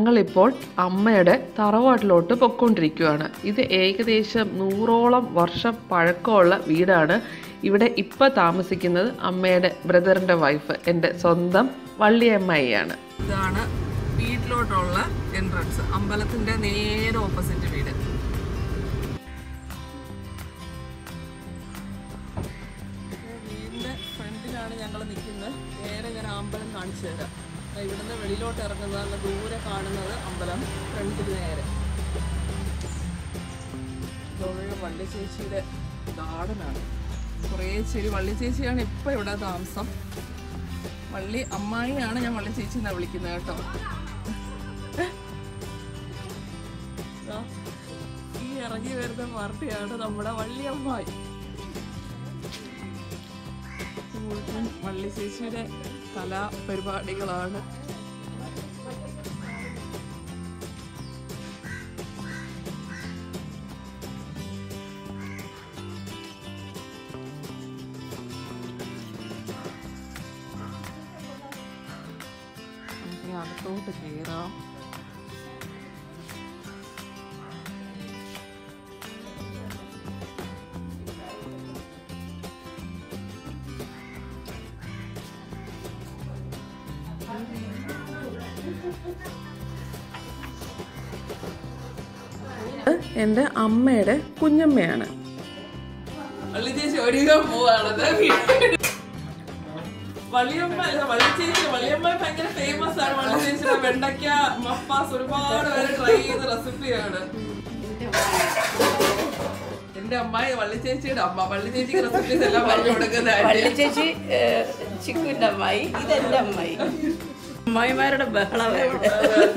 ഞങ്ങളിപ്പോൾ അമ്മയുടെ തറവാട്ടിലോട്ട് പൊയ്ക്കൊണ്ടിരിക്കുകയാണ് ഇത് ഏകദേശം നൂറോളം വർഷം പഴക്കമുള്ള വീടാണ് ഇവിടെ ഇപ്പോൾ താമസിക്കുന്നത് അമ്മയുടെ ബ്രദറിൻ്റെ വൈഫ് എൻ്റെ സ്വന്തം വള്ളിയമ്മയാണ് ഇതാണ് വീട്ടിലോട്ടുള്ള എൻട്രൻസ് അമ്പലത്തിന്റെ നേരെ ഓപ്പോസിറ്റ് വീട് വീടിന്റെ ഫ്രണ്ടിലാണ് ഞങ്ങൾ നിൽക്കുന്നത് നേരെ ഞാൻ അമ്പലം കാണിച്ചു തരാം ദാ ഇവിടുന്ന് വെളിയിലോട്ട് ഇറങ്ങുന്നത് നല്ല ദൂരെ കാണുന്നത് അമ്പലം ഫ്രണ്ടിൽ നേരെ ഇതുള്ള വള്ളി ചേച്ചിയുടെ ഗാർഡനാണ് കുറേ ചെടി വള്ളി ചേച്ചിയാണ് ഇപ്പം ഇവിടെ താമസം വള്ളി അമ്മായിയാണ് ഞാൻ വള്ളി ചേച്ചി എന്നാ വിളിക്കുന്നത് കേട്ടോ ദാ, ഈ ഇറങ്ങി വരുന്ന പാർട്ടിയാണ് നമ്മുടെ വള്ളി അമ്മായി ഇത് മുഴുവൻ വള്ളി ചേച്ചിയുടെ കലാപരിപാടികളാണ് നമുക്ക് അകത്തോട്ട് കയറാം എൻ്റെ അമ്മയുടെ കുഞ്ഞമ്മയാണ് വള്ളി ചേച്ചി ഒഴിയാൻ പോവാണ് ദേ വീട്ടിൽ. വള്ളിയമ്മ അല്ല വള്ളി ചേച്ചി വള്ളിയമ്മ ഭയങ്കര ഫേമസ് ആണ് വള്ളി ചേച്ചിയുടെ വെണ്ടയ്ക്ക മപ്പാസ് ഒരുപാട് പേര് ട്രൈ ചെയ്ത റെസിപ്പിയാണ് എന്റെ അമ്മായി വള്ളി ചേച്ചിയുടെ അമ്മ വള്ളി ചേച്ചിക്ക് റെസിപ്പീസ് എല്ലാം പറഞ്ഞു കൊടുക്കുന്നതായിട്ട് വള്ളി ചേച്ചി ചിക്കുവിന്റെ അമ്മായി ഇതെന്റെ അമ്മായി അമ്മായിമാരുടെ ബഹളം ഇവിടെ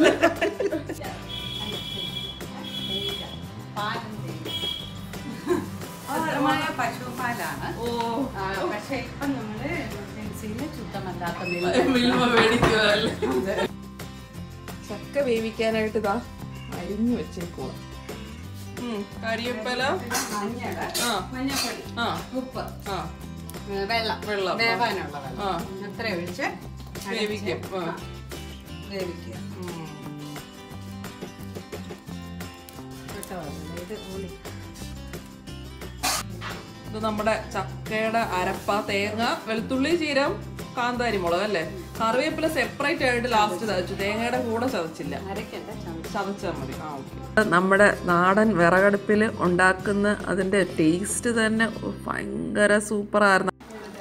ശുദ്ധമായ പശുപാലാണ് ഓ ആ, പക്ഷെ ഇപ്പൊ നമ്മള് ഫെൻസിയില് ശുദ്ധമല്ലാത്ത മിൽമ മേടിക്കുവല്ലേ ചക്ക വേവിക്കാനായിട്ട് ഇതാ അരിഞ്ഞു വെച്ചേക്കുവാ ഉം, കരിവേപ്പില മഞ്ഞള് ആ മഞ്ഞപ്പൊടി ആ ഉപ്പ് ആ ഏ, വെള്ളം വെള്ളം, ആ. വേവാനുള്ള ആ. വെള്ളം അത്ര ഒഴിച്ച് അടച്ച് വേവിക്കും, ആ. ആ, വേവിക്കുക ഉം. കേട്ടോ ഇത് കൂടി ഇത് നമ്മുടെ ചക്കയുടെ അരപ്പ തേങ്ങ വെളുത്തുള്ളി ചീരം കാന്താരി മുളക് അല്ലേ കറിവേപ്പില സെപ്പറേറ്റ് ആയിട്ട് ലാസ്റ്റ് ചതച്ചു തേങ്ങയുടെ കൂടെ ചതച്ചില്ല അരക്കണ്ട ചമ്മ ചതച്ചാൽ മതി ആ ഓക്കെ നമ്മുടെ നാടൻ വിറകടുപ്പിൽ ഉണ്ടാക്കുന്ന അതിൻ്റെ ടേസ്റ്റ് തന്നെ ഭയങ്കര സൂപ്പറായിരുന്നു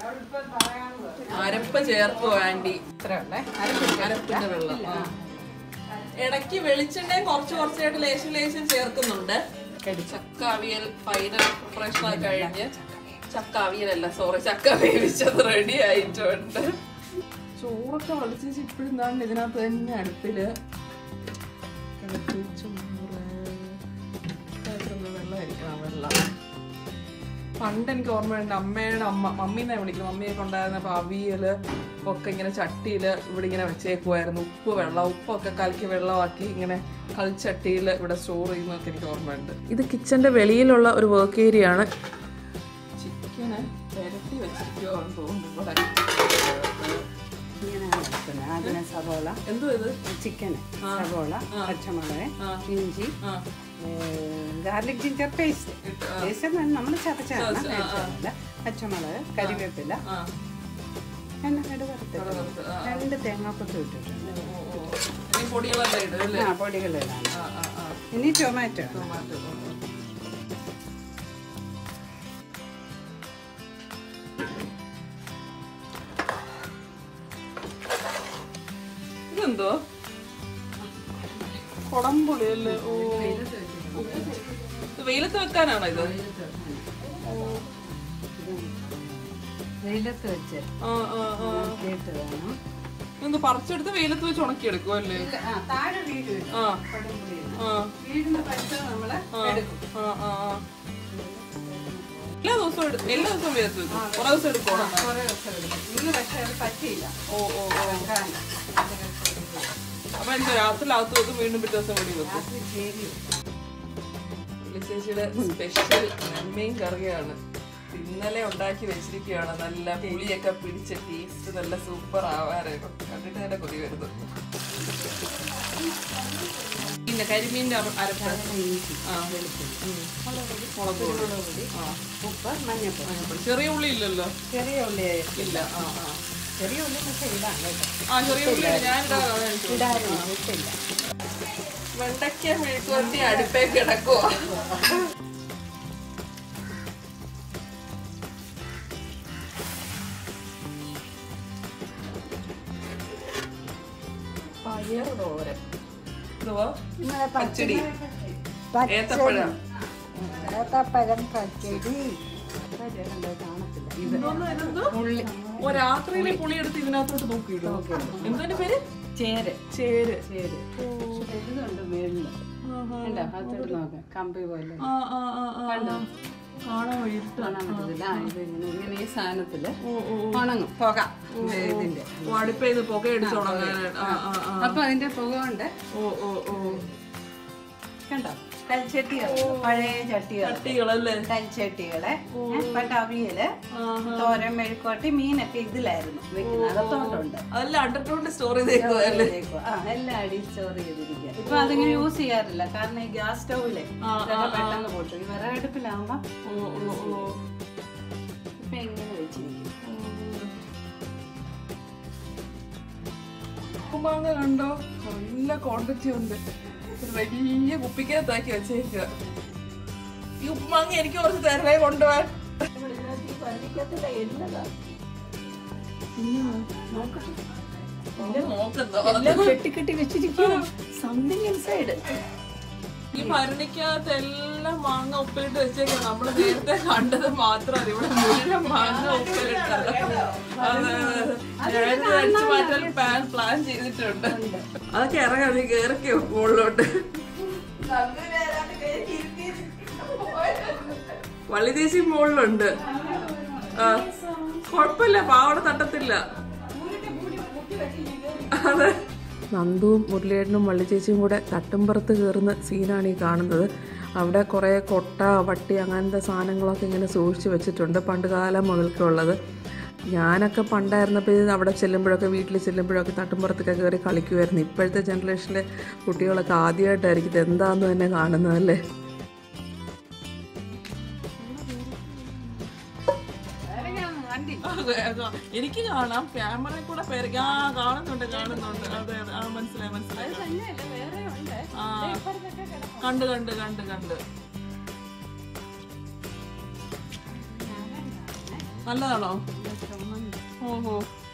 അരപ്പ് ചേർക്കു ആൻറ്റി ഇത്ര ഉള്ളേ അരപ്പില്ല അരപ്പിന്റെ വെള്ളം ആ. ഇടയ്ക്ക് വെളിച്ചെണ്ണയും കുറച്ച് കുറച്ചായിട്ട് ലേശം ലേശം ചേർക്കുന്നുണ്ട് ചക്ക അവിയൽ ഫൈനൽ പ്രിപ്പറേഷൻ ആയി കഴിഞ്ഞ് ചക്ക അവിയലല്ല സോറി ചക്ക വേവിച്ചത് റെഡി ആയിട്ടുണ്ട് ചോറൊക്കെ വളിച്ച് ഇപ്പോഴും എന്താണ് ഇതിനകത്ത് തന്നെ അടുപ്പില് കിടത്തി ചോറ് ഇതിനകത്തൊന്ന് വെള്ളമായിരിക്കണം ആ വെള്ളം പണ്ട് എനിക്ക് ഓർമ്മയുണ്ട് അമ്മയുടെ അമ്മ മമ്മീനെ വിളിക്കും മമ്മിയൊക്കെ ഉണ്ടായിരുന്നപ്പോൾ അവിയല് ഒക്കെ ഇങ്ങനെ ചട്ടിയില് ഇവിടെ ഇങ്ങനെ വെച്ചേക്കുമായിരുന്നു ഉപ്പ് വെള്ളം ഉപ്പൊക്കെ കലക്കി വെള്ളമാക്കി ഇങ്ങനെ കൽച്ചട്ടിയിൽ ഇവിടെ സ്റ്റോർ ചെയ്യുന്നതൊക്കെ എനിക്ക് ഓർമ്മയുണ്ട് ഇത് കിച്ചൻ്റെ വെളിയിലുള്ള ഒരു വർക്ക് ഏരിയ ആണ് ചിക്കന് പെരട്ടി വെച്ചിരിക്കുവാന്ന് തോന്നുന്നു ഇവിടെ ഇങ്ങനെയാണ് എടുക്കുന്നത് അതിന് സവോള എന്തോ ഇത് ചിക്കന് സവോള പച്ചമുളക് ആ. ഇഞ്ചി ആ ഗാർലിക് ജിഞ്ചർ പേസ്റ്റ് ഇട്ട്, ആ. പേസ്റ്റ് നമ്മൾ ചതച്ചാണ് ചതച്ച്, ആ, ആ. മേടിച്ചതല്ല പച്ചമുളക് കരിവേപ്പില ആ എണ്ണ വറുത്ത് വറുത്ത്, ആ, രണ്ട് തേങ്ങാക്കൊത്ത് ഇട്ടിട്ടുണ്ട് ഓ, ഓ. ഇനി പൊടികളെല്ലാം ഇടും അല്ലേ ആ പൊടികളിലാണ് ആ ആ ആ ഇനി ടൊമാറ്റോ ടൊമാറ്റോ ആ, ആ. ഇതെന്തോ കൊടംപുളി അല്ലേ ഓ ഇത് വെയിലത്ത് വെക്കാനാണോ ഇത് വെയിലത്ത് വെച്ച് ആ ആ ആ ഇട്ട് വേണം ഇതൊന്ന് പറിച്ചെടുത്ത് വെയിലത്ത് വെച്ച് ഉണക്കിയെടുക്കും അല്ലേ ഇല്ല, ആ, താഴെ വീട് വരും ആ കൊടുമ്പുളിയിൽ ആ വീടിന് പഴുത്തത് നമ്മള് എടുക്കും ആ ആ ആ എല്ലാ ദിവസവും എടു- എല്ലാ ദിവസവും വെയിലത്ത് വെക്കും കുറെ ദിവസം എടുക്കണം കുറേ ദിവസം എടുക്കും ഇന്ന് പക്ഷെ അത് പറ്റിയില്ല ഓ ഓ ഓ വെക്കാൻ. അപ്പൊ എന്താ രാത്രി അകത്ത് വെക്കും വീണ്ടും പിറ്റേ ദിവസം വെടി വെക്കും രാത്രി ചേരി വെക്കും. ചേച്ചിയുടെ സ്പെഷ്യൽ നന്മയും കറിയാണ് ഇന്നലെ ഉണ്ടാക്കി വെച്ചിരിക്കുകയാണ് നല്ല പുളിയൊക്കെ പിടിച്ച ടേസ്റ്റ് നല്ല സൂപ്പർ ആവാറായിരുന്നു കണ്ടിട്ട് തന്നെ കൊതി വരുന്നു കരിമീനിന്റെ കരിമീനിന്റെ അര- അരപ്പ് ആ ഉം. മുളക് പൊടി ആ ഉപ്പ് മഞ്ഞപ്പൊടി മഞ്ഞപ്പൊടി. ചെറിയ ഉള്ളി ഇല്ലല്ലോ ചെറിയ ഉള്ളി ഇല്ല ആ ആ ചെറിയ ഉള്ളി പക്ഷേ ഇടാം കേട്ടോ ആ ചെറിയ ഉള്ളി ഞാനിടാ ഇടാനും ഇട്ടില്ല വെണ്ടയ്ക്ക മെഴുക്കുവരട്ടി അടുപ്പേ കിടക്കുവാ പയർ തോരൻ ഇതുവാ പച്ചടി ഏത്തപ്പഴം ഏത്തപ്പഴം പച്ചടി കാണത്തില്ല ഇതൊന്നും ഇതെന്തോ? ഓ രാത്രിയിലെ പുളി എടുത്ത് ഇതിനകത്തോട്ട് നോക്കിയിടും എന്തിന്റെ പേര് ചേര് ചേര് ചേര് ഇതുണ്ട് മേളില് കണ്ടോ അകത്തോട്ട് നോക്കാം കമ്പി പോലെ ആ ആ ആ ആ കാണാൻ ഇരുട്ടാണ് കാണാൻ പറ്റത്തില്ല ആ, ഇത് ഇങ്ങനെ ഇങ്ങനെ ഈ സാധനത്തില് ഓ ഓ ഉണങ്ങും പുക ഇത് ഇതിന്റെ ഓ അടുപ്പേത് പുകയടിച്ച് ഉണങ്ങാനായിട്ട് ആ ആ ആ അപ്പൊ അതിന്റെ പുക കൊണ്ട് ഓ ഓ ഓ കണ്ടോ കൽച്ചട്ടികൾ പഴയ ചട്ടികൾ കുട്ടികളല്ലേ കൽച്ചട്ടികള് പട്ടവിയല് തോരൻ മെഴുക്കോട്ടി മീനൊക്കെ ഇതിലായിരുന്നു വെക്കുന്നത് അകത്തോട്ടുണ്ട് അതെല്ലാം അണ്ടർഗ്രൗണ്ട് സ്റ്റോർ ചെയ്തേക്കുവല്ലേ ആ എല്ലാം അടി സ്റ്റോർ ചെയ്തിരിക്കുക ഇപ്പൊ അതിങ്ങനെ യൂസ് ചെയ്യാറില്ല കാരണം ഈ ഗ്യാസ് സ്റ്റൗവില് ഇതൊക്കെ പെട്ടെന്ന് പൊട്ടും ഈ വിറകടുപ്പിലാവുമ്പോ ഓ ഓ ഓ ഇപ്പൊ എങ്ങനെ വെച്ചിരിക്കും ഉപ്പുമാങ്ങ കണ്ടോ നല്ല ക്വാണ്ടിറ്റി ഉണ്ട് ഒരു വലിയ കുപ്പിക്കകത്താക്കി വെച്ചേക്കുക ഈ ഉപ്പുമാങ്ങ എനിക്ക് കുറച്ച് തരണേ കൊണ്ടുപോവാൻ ഇത് നോക്കുന്നോ എല്ലാം കെട്ടി കെട്ടി വെച്ചിരിക്കും സംതിങ് ഇൻസൈഡ് ഈ ഭരണിക്കകത്ത് എല്ലാം മാങ്ങ ഉപ്പിലിട്ട് വെച്ചേക്കാം നമ്മള് നേരത്തെ കണ്ടത് മാത്രം ഇവിടെ മുഴുവൻ മാങ്ങ ഉപ്പിലിട്ടത് അതെ, അതെ. ഞാനിത് അടിച്ചു മാറ്റാൻ പ്ലാൻ പ്ലാൻ ചെയ്തിട്ടുണ്ട് അതൊക്കെ ഇറങ്ങാം നീ കേറിക്കോ മുകളിലോട്ട് വള്ളിദേശി മുകളിലുണ്ട് ആ കൊഴപ്പില്ല പാവട തട്ടത്തില്ല അതെ നന്ദുവും മുരളിയേട്ടനും വള്ളിച്ചേച്ചിയും കൂടെ തട്ടുംപുറത്ത് കയറുന്ന സീനാണ് ഈ കാണുന്നത് അവിടെ കുറേ കൊട്ട വട്ടി അങ്ങനത്തെ സാധനങ്ങളൊക്കെ ഇങ്ങനെ സൂക്ഷിച്ച് വെച്ചിട്ടുണ്ട് പണ്ട് കാലം മുതൽക്കേ ഉള്ളത് ഞാനൊക്കെ പണ്ടായിരുന്നപ്പോൾ ഇത് അവിടെ ചെല്ലുമ്പോഴൊക്കെ വീട്ടിൽ ചെല്ലുമ്പോഴൊക്കെ തട്ടുംപുറത്തൊക്കെ കയറി കളിക്കുമായിരുന്നു ഇപ്പോഴത്തെ ജനറേഷനിലെ കുട്ടികളൊക്കെ ആദ്യമായിട്ടായിരിക്കും ഇത് എന്താണെന്ന് തന്നെ കാണുന്നതല്ലേ അതെ, അതെ. എനിക്ക് കാണാം ക്യാമറയിൽ കൂടെ പേര് ആ കാണുന്നുണ്ട് കാണുന്നുണ്ട് അതെ അതെ ആ മനസ്സിലായി മനസ്സിലായി ആ കണ്ട് കണ്ട് കണ്ട് കണ്ട് നല്ലതാണോ ഓഹോ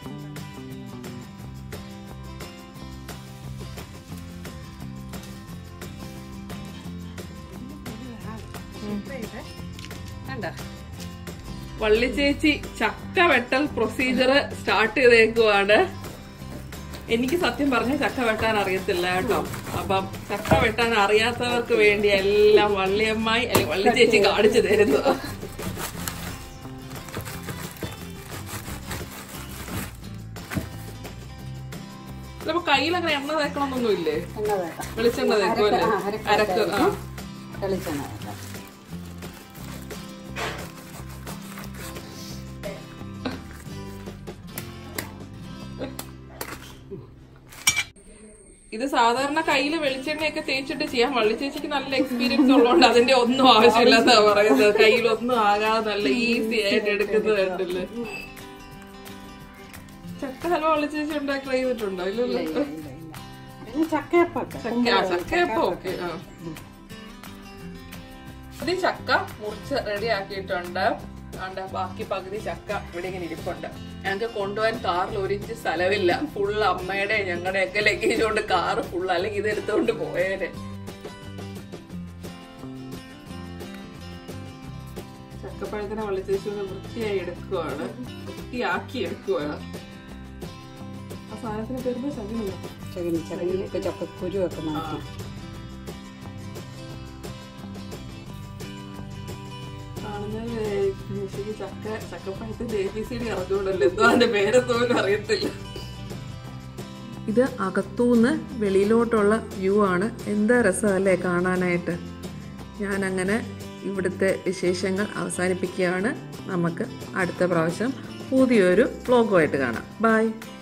കണ്ടോ വള്ളി ചേച്ചി ചക്ക വെട്ടൽ പ്രൊസീജർ സ്റ്റാർട്ട് ചെയ്തേക്കുവാണ് എനിക്ക് സത്യം പറഞ്ഞ ചക്ക വെട്ടാൻ അറിയത്തില്ല കേട്ടോ അപ്പം ചക്ക വെട്ടാൻ അറിയാത്തവർക്ക് വേണ്ടി എല്ലാം വള്ളിയമ്മായി അല്ലെങ്കിൽ വള്ളി ചേച്ചി കാണിച്ചു തരുന്നു അപ്പൊ കയ്യിലങ്ങനെ എണ്ണ തേക്കണമെന്നൊന്നും ഇല്ലേ എണ്ണ വേണം വെളിച്ചെണ്ണ തേക്കുമല്ലേ ആ, അരക്ക് അരക്ക് ആ വെളിച്ചെണ്ണ വേണം ഇത് സാധാരണ കയ്യിൽ വെളിച്ചെണ്ണയൊക്കെ തേച്ചിട്ട് ചെയ്യാം വള്ളി ചേച്ചിക്ക് നല്ല എക്സ്പീരിയൻസ് ഉള്ളതുകൊണ്ട് അതിന്റെ ഒന്നും ആവശ്യമില്ലെന്നാ പറയുന്നത് കയ്യിൽ ഒന്നും ആകാതെ നല്ല ഈസി ആയിട്ട് എടുക്കുന്നത് കണ്ടില്ലേ ചക്ക ഹൽവ വള്ളി ചേച്ചി ഉണ്ടാക്കി ട്രൈ ചെയ്തിട്ടുണ്ടോ ഇല്ലല്ലോ ഇല്ല, ഇല്ല. പിന്നെ ചക്കയപ്പൊക്കെ ചക്ക ആ, ചക്കയപ്പം ഓക്കെ ആ ഇത് ചക്ക മുറിച്ച് റെഡി ആക്കിയിട്ടുണ്ട് ആണ്ട് ബാക്കി പകുതി ചക്ക ഇവിടെ ഇങ്ങനെ ഇരിപ്പുണ്ട് ഞങ്ങൾക്ക് കൊണ്ടുപോകാൻ കാറിൽ ഒരു ഇഞ്ച് സ്ഥലമില്ല ഫുൾ അമ്മയുടെ ഞങ്ങളുടെ ഒക്കെ ലഗേജ് കൊണ്ട് കാറ് ഫുൾ അല്ലെങ്കിൽ ഇത് എടുത്തുകൊണ്ട് പോയേനെ ചക്കപ്പഴത്തിനെ വള്ളിച്ചേച്ചി വൃത്തിയായി എടുക്കുവാണ് വൃത്തിയാക്കി എടുക്കുവാണ് ആ സാധനത്തിന് പേരുമ്പോ ചകിരിയോ ചകിരി ചകിരിയൊക്കെ ചക്കക്കുരുവൊക്കെ മാറ്റി കാണുന്നതില് ശരി ചക്ക ചക്കപ്പഴത്തിന്റെ എ ബി സി ഡി അറിഞ്ഞുകൊണ്ടല്ലോ എന്തോ അതിന്റെ പേരെന്തോലും അറിയത്തില്ല ഇത് അകത്തുനിന്ന് വെളിയിലോട്ടുള്ള വ്യൂ ആണ് എന്താ രസമല്ലേ കാണാനായിട്ട് ഞാനങ്ങനെ ഇവിടുത്തെ വിശേഷങ്ങൾ അവസാനിപ്പിക്കുകയാണ് നമുക്ക് അടുത്ത പ്രാവശ്യം പുതിയൊരു വ്ലോഗുമായിട്ട് കാണാം ബായ്